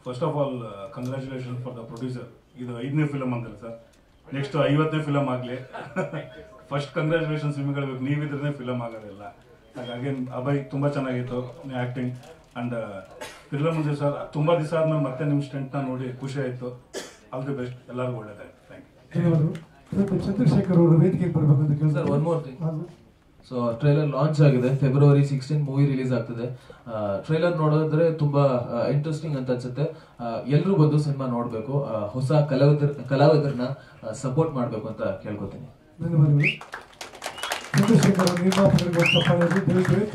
First of all congratulation for the producer ಇದು ಐದನೇ film ಅಂತಲ್ಲ ಸರ್ ನೆಕ್ಸ್ಟ್ ಐವತ್ತನೇ ಫಿಲಮ್ ಆಗಲಿ ಫಸ್ಟ್ ಕಂಗ್ರ್ಯಾಚುಲೇಷನ್ಸ್ ನಿಮಗೆ ಹೇಳ್ಬೇಕು ನೀವಿದ್ರೆ ಫಿಲಮ್ ಆಗೋದಿಲ್ಲ ಹಾಗಾಗಿ ಅಭಯ್ ತುಂಬ ಚೆನ್ನಾಗಿತ್ತು ಆ್ಯಕ್ಟಿಂಗ್ ಆ್ಯಂಡ್ ಫಿಲಮ್ ಮುಂದೆ ಸರ್ ತುಂಬ ದಿವಸ ಆದ್ಮೇಲೆ ಮತ್ತೆ ನಿಮ್ಮ ಸ್ಟೆಂಟ್ನ ನೋಡಿ ಖುಷಿ ಆಯಿತು ಆಲ್ ದಿ ಬೆಸ್ಟ್ ಎಲ್ಲರಿಗೂ ಒಳ್ಳೇದಾಯ್ತು ಥ್ಯಾಂಕ್ ಯು ಧನ್ಯವಾದಗಳು ಇವತ್ತು ಚಂದ್ರಶೇಖರ್ ಅವರು ವೇದಿಕೆಗೆ ಬರಬೇಕು ಅಂತ ಕೇಳ್ತಾರೆ Sir, one more thing. So trailer launch ಆಗಿದೆ ಫೆಬ್ರವರಿ ಸಿಕ್ಸ್ಟೀನ್ ಮೂವಿ ರಿಲೀಸ್ ಆಗ್ತದೆ ಟ್ರೈಲರ್ ನೋಡೋದ್ರೆ ತುಂಬಾ ಇಂಟ್ರೆಸ್ಟಿಂಗ್ ಅಂತ ಅನ್ಸುತ್ತೆ ಎಲ್ಲರೂ ಬಂದು ಸಿನಿಮಾ ನೋಡಬೇಕು ಹೊಸ ಕಲಾವಿದರ್ ಕಲಾವಿದರನ್ನ ಸಪೋರ್ಟ್ ಮಾಡಬೇಕು ಅಂತ ಕೇಳ್ಕೊತೀನಿ ಧನ್ಯವಾದಗಳು ಚಂದ್ರಶೇಖರ್ ನಿರ್ಮಾಪಕರಿಗೆ ಒಂದು ಚಪ್ಪಾಳೆ ಇರಲಿ. ದಯವಿಟ್ಟು